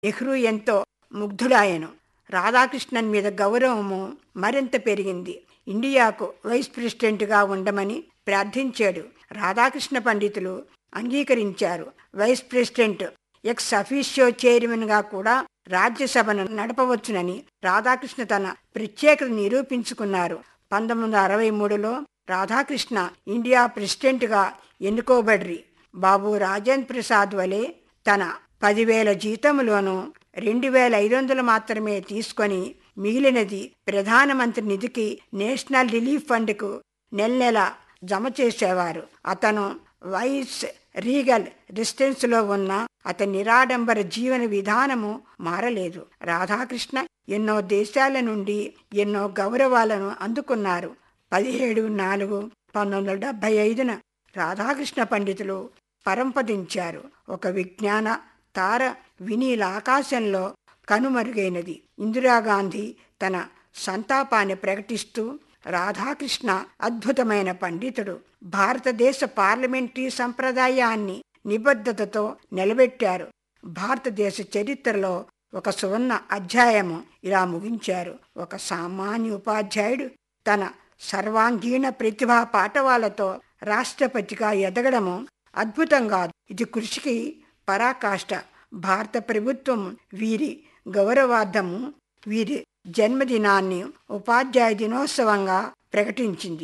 నెహ్రూ ఎంతో ముగ్ధుడాయను రాధాకృష్ణన్ మీద గౌరవము మరింత పెరిగింది ఇండియాకు వైస్ ప్రెసిడెంట్గా ఉండమని ప్రార్థించాడు రాధాకృష్ణ పండితులు అంగీకరించారు వైస్ ప్రెసిడెంట్ ఎక్స్ అఫీషియో చైర్మన్గా కూడా రాజ్యసభను నడపవచ్చునని రాధాకృష్ణ తన ప్రత్యేకత నిరూపించుకున్నారు పంతొమ్మిది వందల అరవై మూడులో రాధాకృష్ణ ఇండియా ప్రెసిడెంట్గా ఎన్నుకోబడ్రి బాబు రాజేంద్ర ప్రసాద్ వలె తన పదివేల జీతంలోనూ రెండు వేల ఐదు వందలు మాత్రమే తీసుకొని మిగిలినది ప్రధానమంత్రి నిధికి నేషనల్ రిలీఫ్ ఫండ్కు నెల నెల జమ చేసేవారు అతను వైస్ రీగల్ రెసిడెన్స్లో ఉన్న అతని నిరాడంబర జీవన విధానము మారలేదు రాధాకృష్ణ ఎన్నో దేశాల నుండి ఎన్నో గౌరవాలను అందుకున్నారు పదిహేడు నాలుగు పంతొమ్మిది వందల డెబ్బై ఐదున రాధాకృష్ణ పండితులు పరంపదించారు ఒక విజ్ఞాన తార వినీల ఆకాశంలో కనుమరుగైనది ఇందిరాగాంధీ తన సంతాపాన్ని ప్రకటిస్తూ రాధాకృష్ణ అద్భుతమైన పండితుడు భారతదేశ పార్లమెంటరీ సంప్రదాయాన్ని నిబద్ధతతో నిలబెట్టారు భారతదేశ చరిత్రలో ఒక సువర్ణ అధ్యాయము ఇలా ముగించారు ఒక సామాన్య ఉపాధ్యాయుడు తన సర్వాంగీణ ప్రతిభా పాఠవాలతో రాష్ట్రపతిగా ఎదగడము అద్భుతం కాదు ఇది కృషికి పరాకాష్ట భారత ప్రభుత్వం వీరి గౌరవార్థము వీరి జన్మదినాన్ని ఉపాధ్యాయ దినోత్సవంగా ప్రకటించింది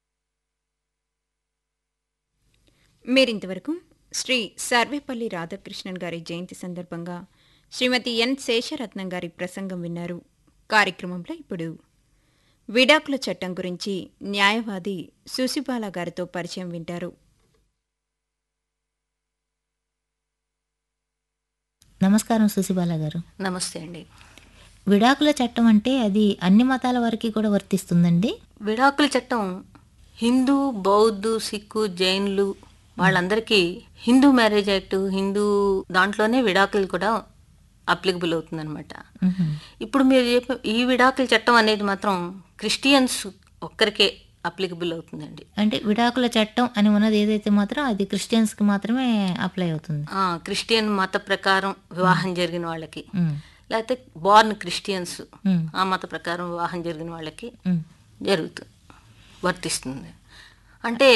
మీరింతవరకు శ్రీ సర్వేపల్లి రాధాకృష్ణన్ గారి జయంతి సందర్భంగా శ్రీమతి ఎన్ శేషరత్నం గారి ప్రసంగం విన్నారు కార్యక్రమంలో ఇప్పుడు విడాకుల చట్టం గురించి న్యాయవాది సుశిబాల గారితో పరిచయం వింటారు నమస్కారం సుశిబాల గారు నమస్తే అండి విడాకుల చట్టం అంటే అది అన్ని మతాల వారికి కూడా వర్తిస్తుందండి విడాకుల చట్టం హిందూ బౌద్ధు సిక్కు జైన్లు వాళ్ళందరికీ హిందూ మ్యారేజ్ యాక్ట్ హిందూ దాంట్లోనే విడాకులు కూడా అప్లికబుల్ అవుతుందన్నమాట మ్హూ. ఇప్పుడు మీరు చెప్పిన ఈ విడాకుల చట్టం అనేది మాత్రం క్రిస్టియన్స్ ఒక్కరికే అప్లికబుల్ అవుతుందండి అంటే విడాకుల చట్టం అని ఉన్నది ఏదైతే మాత్రం అది క్రిస్టియన్స్ కి మాత్రమే అప్లై అవుతుంది ఆ, క్రిస్టియన్ మత ప్రకారం వివాహం జరిగిన వాళ్ళకి మ్. లేకపోతే బార్న్ క్రిస్టియన్స్ మ్. ఆ మత ప్రకారం వివాహం జరిగిన వాళ్ళకి మ్. జరుగుతుంది వర్తిస్తుంది అంటే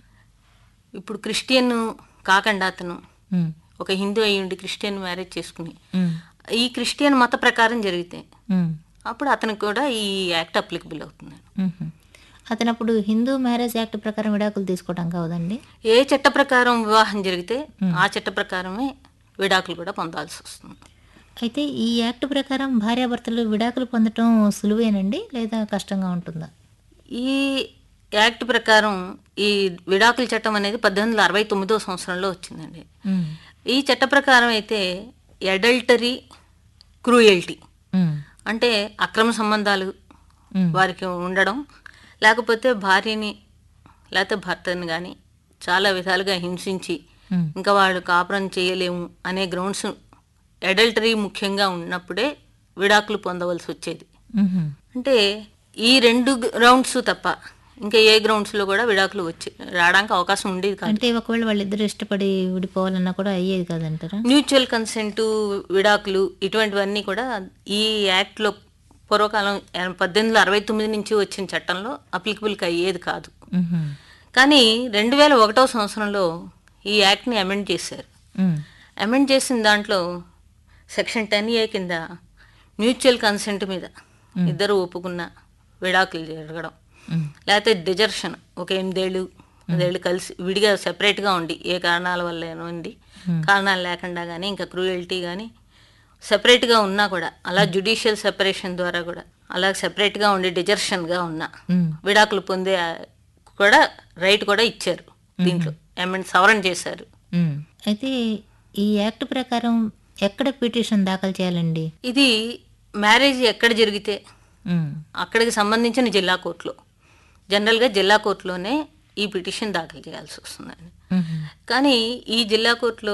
ఇప్పుడు క్రిస్టియన్ కాకుండా అతను మ్. ఒక హిందూ అయి ఉండి క్రిస్టియన్ మ్యారేజ్ చేసుకుని మ్. ఈ క్రిస్టియన్ మత ప్రకారం జరిగితే మ్. అప్పుడు అతనికి కూడా ఈ యాక్ట్ అప్లికబుల్ అవుతుంది మ్హూ. అతను అప్పుడు హిందూ మ్యారేజ్ యాక్ట్ ప్రకారం విడాకులు తీసుకోవడం కావదండి ఏ చట్ట ప్రకారం వివాహం జరిగితే ఆ చట్ట ప్రకారమే విడాకులు కూడా పొందాల్సి వస్తుంది అయితే ఈ యాక్ట్ ప్రకారం భార్యాభర్తలు విడాకులు పొందటం సులువేనండి లేదా కష్టంగా ఉంటుందా ఈ యాక్ట్ ప్రకారం ఈ విడాకుల చట్టం అనేది పద్దెనిమిది వందల అరవై తొమ్మిదో సంవత్సరంలో వచ్చిందండి మ్. ఈ చట్ట ప్రకారం అయితే ఎడల్టరీ క్రూయల్టీ మ్. అంటే అక్రమ సంబంధాలు మ్. వారికి ఉండడం లేకపోతే భార్యని లేకపోతే భర్తని కానీ చాలా విధాలుగా హింసించి మ్. ఇంకా వాళ్ళు కాపురం చేయలేము అనే గ్రౌండ్స్ ఎడల్టరీ ముఖ్యంగా ఉన్నప్పుడే విడాకులు పొందవలసి వచ్చేది మ్హూ. అంటే ఈ రెండు గ్రౌండ్స్ తప్ప ఇంకా ఏ గ్రౌండ్స్లో కూడా విడాకులు వచ్చి రావడానికి అవకాశం ఉండేది కాదు అంటే ఒకవేళ వాళ్ళిద్దరు ఇష్టపడి విడిపోవాలన్నా కూడా అయ్యేది కాదంటారా మ్యూచువల్ కన్సెంట్ విడాకులు ఇటువంటివన్నీ కూడా ఈ యాక్ట్లో పూర్వకాలం పద్దెనిమిది వందల అరవై తొమ్మిది నుంచి వచ్చిన చట్టంలో అప్లికబుల్కి అయ్యేది కాదు మ్హూ. కానీ రెండు వేల ఒకటో సంవత్సరంలో ఈ యాక్ట్ని అమెండ్ చేశారు మ్. అమెండ్ చేసిన దాంట్లో సెక్షన్ టెన్ ఏ కింద మ్యూచువల్ కన్సెంట్ మీద ఇద్దరు ఒప్పుకున్న విడాకులు జరగడం మ్. లేకపోతే డిజర్షన్ ఒక ఎనిమిదేళ్ళు పదేళ్ళు కలిసి విడిగా సెపరేట్గా ఉండి ఏ కారణాల వల్ల ఉండి కారణాలు లేకుండా కానీ ఇంకా క్రూయల్టీ కానీ సెపరేట్గా ఉన్నా కూడా అలా జుడిషియల్ సెపరేషన్ ద్వారా కూడా అలా సెపరేట్గా ఉండి డిజర్షన్గా ఉన్నా మ్. విడాకులు పొందే ఆ, కూడా రైట్ కూడా ఇచ్చారు దీంట్లో అమెండ్ సవరణ చేశారు మ్. అయితే ఈ యాక్ట్ ప్రకారం ఎక్కడ పిటిషన్ దాఖలు చేయాలండి ఇది మ్యారేజ్ ఎక్కడ జరిగితే మ్. అక్కడికి సంబంధించిన జిల్లా కోర్టులో జనరల్గా జిల్లా కోర్టులోనే ఈ పిటిషన్ దాఖలు చేయాల్సి వస్తుందండి మ్హూ. కానీ ఈ జిల్లా కోర్టులో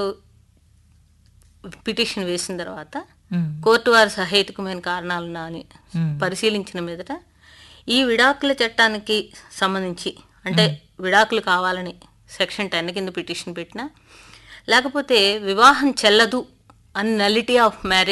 పిటిషన్ వేసిన తర్వాత మ్. కోర్టు వారి సహేతుకమైన కారణాలు అని మ్. పరిశీలించిన మీదట ఈ విడాకుల చట్టానికి సంబంధించి అంటే విడాకులు కావాలని సెక్షన్ టెన్ కింద పిటిషన్ పెట్టినా లేకపోతే వివాహం చెల్లదు అని నలిటీ ఆఫ్ మ్యారేజ్